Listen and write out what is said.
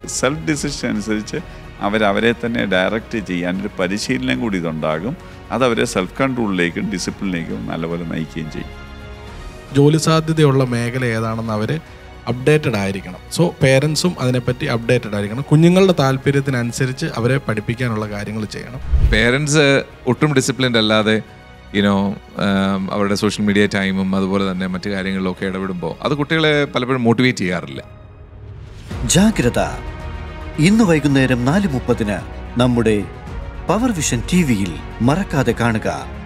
self decision അനുസരിച്ച് അവരവരെ തന്നെ ഡയറക്റ്റ് ചെയ്യാനൊരു പരിശീലനം കൂടി ഇതുണ്ടാകും അതവരെ സെൽഫ് കൺട്രോളിലേക്കും ഡിസിപ്ലിനിലേക്കും നല്ലപോലെ നയിക്കുകയും ചെയ്യും ജോലി സാധ്യതയുള്ള മേഖല ഏതാണെന്ന് അവർ അപ്ഡേറ്റഡ് ആയിരിക്കണം സോ പേരൻസും അതിനെപ്പറ്റി അപ്ഡേറ്റഡ് ആയിരിക്കണം കുഞ്ഞുങ്ങളുടെ താല്പര്യത്തിനനുസരിച്ച് അവരെ പഠിപ്പിക്കാനുള്ള കാര്യങ്ങൾ ചെയ്യണം പേരൻസ് ഒട്ടും ഡിസിപ്ലിൻഡ് അല്ലാതെ യുനോ അവരുടെ സോഷ്യൽ മീഡിയ ടൈമും അതുപോലെ തന്നെ മറ്റു കാര്യങ്ങളിലൊക്കെ ഇടപെടുമ്പോൾ അത് കുട്ടികളെ പലപ്പോഴും മോട്ടിവേറ്റ് ചെയ്യാറില്ല ജാഗ്രത ഇന്ന് വൈകുന്നേരം നാല് മുപ്പതിന് നമ്മുടെ പവർ വിഷൻ ടി വിയിൽ മറക്കാതെ കാണുക